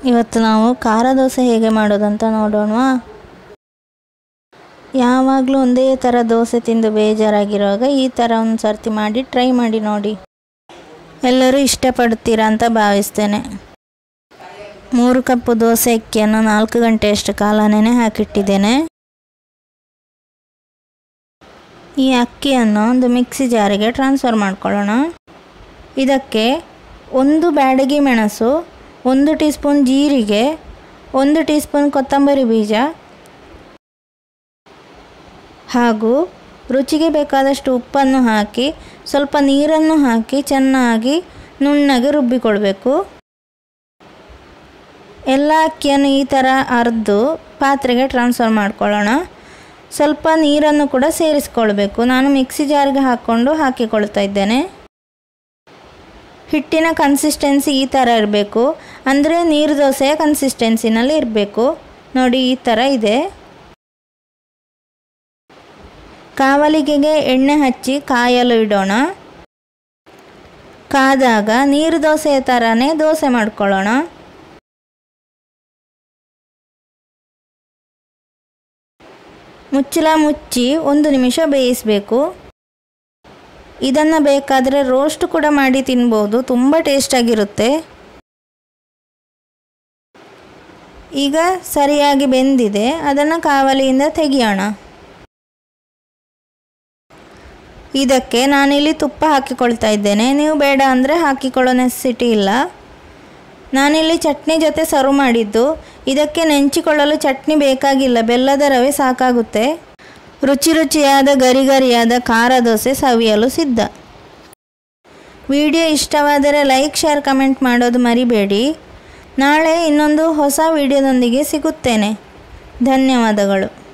ಇವತ್ತು ನಾವು ಖಾರ ದೋಸೆ ಹೇಗೆ ಮಾಡೋದಂತ ನೋಡೋಣವಾ ಯಾವಾಗಲೂ ಒಂದೇ ಥರ ದೋಸೆ ತಿಂದು ಬೇಜಾರಾಗಿರುವಾಗ ಈ ಥರ ಒಂದು ಸರ್ತಿ ಮಾಡಿ ಟ್ರೈ ಮಾಡಿ ನೋಡಿ ಎಲ್ಲರೂ ಇಷ್ಟಪಡ್ತೀರಾ ಅಂತ ಭಾವಿಸ್ತೇನೆ ಮೂರು ಕಪ್ಪು ದೋಸೆ ಅಕ್ಕಿಯನ್ನು ನಾಲ್ಕು ಗಂಟೆಯಷ್ಟು ಕಾಲ ನೆನೆ ಹಾಕಿಟ್ಟಿದ್ದೇನೆ ಈ ಅಕ್ಕಿಯನ್ನು ಒಂದು ಮಿಕ್ಸಿ ಜಾರಿಗೆ ಟ್ರಾನ್ಸ್ಫರ್ ಮಾಡ್ಕೊಳ್ಳೋಣ ಇದಕ್ಕೆ ಒಂದು ಬ್ಯಾಡಗಿ ಮೆಣಸು ಒಂದು ಟೀ ಸ್ಪೂನ್ ಜೀರಿಗೆ ಒಂದು ಟೀ ಸ್ಪೂನ್ ಕೊತ್ತಂಬರಿ ಬೀಜ ಹಾಗೂ ರುಚಿಗೆ ಬೇಕಾದಷ್ಟು ಉಪ್ಪನ್ನು ಹಾಕಿ ಸ್ವಲ್ಪ ನೀರನ್ನು ಹಾಕಿ ಚೆನ್ನಾಗಿ ನುಣ್ಣಗೆ ರುಬ್ಬಿಕೊಳ್ಬೇಕು ಎಲ್ಲ ಅಕ್ಕಿಯನ್ನು ಈ ಥರ ಅರ್ದು ಪಾತ್ರೆಗೆ ಟ್ರಾನ್ಸ್ಫರ್ ಮಾಡ್ಕೊಳ್ಳೋಣ ಸ್ವಲ್ಪ ನೀರನ್ನು ಕೂಡ ಸೇರಿಸ್ಕೊಳ್ಬೇಕು ನಾನು ಮಿಕ್ಸಿ ಜಾರ್ಗೆ ಹಾಕ್ಕೊಂಡು ಹಾಕಿಕೊಳ್ತಾ ಇದ್ದೇನೆ ಹಿಟ್ಟಿನ ಕನ್ಸಿಸ್ಟೆನ್ಸಿ ಈ ಥರ ಇರಬೇಕು ಅಂದರೆ ನೀರು ದೋಸೆಯ ಕನ್ಸಿಸ್ಟೆನ್ಸಿನಲ್ಲಿ ಇರಬೇಕು ನೋಡಿ ಈ ಥರ ಇದೆ ಕಾವಲಿಗೆಗೆ ಎಣ್ಣೆ ಹಚ್ಚಿ ಕಾಯಲು ಇಡೋಣ ಕಾದಾಗ ನೀರು ದೋಸೆಯ ಥರನೇ ದೋಸೆ ಮಾಡ್ಕೊಳ್ಳೋಣ ಮುಚ್ಚಳ ಮುಚ್ಚಿ ಒಂದು ನಿಮಿಷ ಬೇಯಿಸಬೇಕು ಇದನ್ನು ಬೇಕಾದರೆ ರೋಸ್ಟ್ ಕೂಡ ಮಾಡಿ ತಿನ್ಬೋದು ತುಂಬ ಟೇಸ್ಟಾಗಿರುತ್ತೆ ಈಗ ಸರಿಯಾಗಿ ಬೆಂದಿದೆ ಅದನ್ನು ಕಾವಲಿಯಿಂದ ತೆಗಿಯೋಣ ಇದಕ್ಕೆ ನಾನಿಲ್ಲಿ ತುಪ್ಪ ಹಾಕಿಕೊಳ್ತಾ ಇದ್ದೇನೆ ನೀವು ಬೇಡ ಅಂದರೆ ಹಾಕಿಕೊಳ್ಳೋ ನೆಸಿಟಿ ಇಲ್ಲ ನಾನಿಲ್ಲಿ ಚಟ್ನಿ ಜೊತೆ ಸರ್ವ್ ಮಾಡಿದ್ದು ಇದಕ್ಕೆ ನೆಂಚಿಕೊಳ್ಳಲು ಚಟ್ನಿ ಬೇಕಾಗಿಲ್ಲ ಬೆಲ್ಲದ ರವೆ ಸಾಕಾಗುತ್ತೆ ರುಚಿ ರುಚಿಯಾದ ಗರಿ ಗರಿಯಾದ ಖಾರ ದೋಸೆ ಸವಿಯಲು ಸಿದ್ಧ ವಿಡಿಯೋ ಇಷ್ಟವಾದರೆ ಲೈಕ್ ಶೇರ್ ಕಮೆಂಟ್ ಮಾಡೋದು ಮರಿಬೇಡಿ ನಾಳೆ ಇನ್ನೊಂದು ಹೊಸ ವಿಡಿಯೋದೊಂದಿಗೆ ಸಿಗುತ್ತೇನೆ ಧನ್ಯವಾದಗಳು